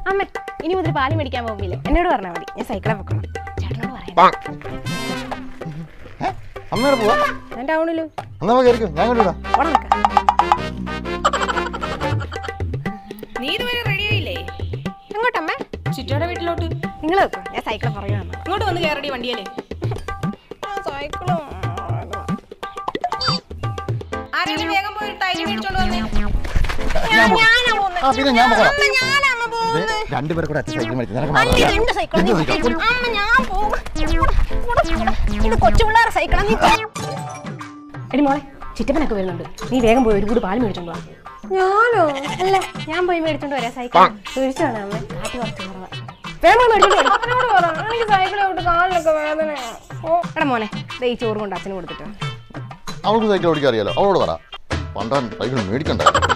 അമ്മ ഇനി മുതൽ പാല് മേടിക്കാൻ പോകുമ്പില്ലേ എന്നോട് പറഞ്ഞാൽ മതി ഞാൻ സൈക്കിളെ വെക്കണം ചേട്ടനോട് പറയാം ഏ? അമ്മയോട് പോവാ ഞാൻ ടൗണില് എന്നാ കയറിക്കും ഞാൻ കൊണ്ടുവിടാം ഓടെ നിൽക്കാം നീ ഇതുവരെ റെഡി ആയില്ലേ എങ്ങോട്ടമ്മ ചുറ്റോടെ വീട്ടിലോട്ട് നിങ്ങൾ വെക്കും ഞാൻ സൈക്കിളെ പറയാം ഇങ്ങോട്ട് വന്ന് കയറടി വണ്ടിയല്ലേ സൈക്കിളും ആരെങ്കിലും വേഗം പോയി ഒരു തൈര് മേടിച്ചോണ്ട് വന്നേ ഞാൻ പോകാം. ആ പിന്നെ ഞാൻ പോകാം ദേ, രണ്ടുപേരും കൂടെ അച്ഛൻ സൈക്കിൾ മേടിച്ചു നിനക്ക് മാത്രം അറിയാം. എന്റെ സൈക്കിൾ എന്ത് സൈക്കിൾ? അമ്മ ഞാൻ പോകും ഇത് കൊച്ചു പിള്ളേരെ സൈക്കിളാ നീ എടി മോളെ ചിറ്റപ്പനൊക്കെ വരുന്നുണ്ട് നീ വേഗം പോയി ഒരു കൂടി പാല് മേടിച്ചോണ്ട് വാ ഞാനോ അല്ല ഞാൻ പോയി മേടിച്ചോണ്ട് വരാം സൈക്കിൾ തീർച്ചയാണ് അമ്മ കാറ്റ് കുറച്ച് കുറവാ വേഗം പോയി മേടിച്ചോണ്ട് വരാം. അപ്പനോട് പറ എനിക്ക് സൈക്കിൾ ഔട്ട് കാലിനൊക്കെ വേദനയാണ് ഓ എടാ മോനെ ദേ ഈ ചോറ് കൊണ്ട് അച്ഛന് കൊടുത്തിട്ട് വാ. അവൾക്ക് സൈക്കിൾ ഓടിക്കാൻ അറിയാലോ അവളോട് പറ പണ്ടാൻ സൈക്കിൾ മേടിക്കണ്ട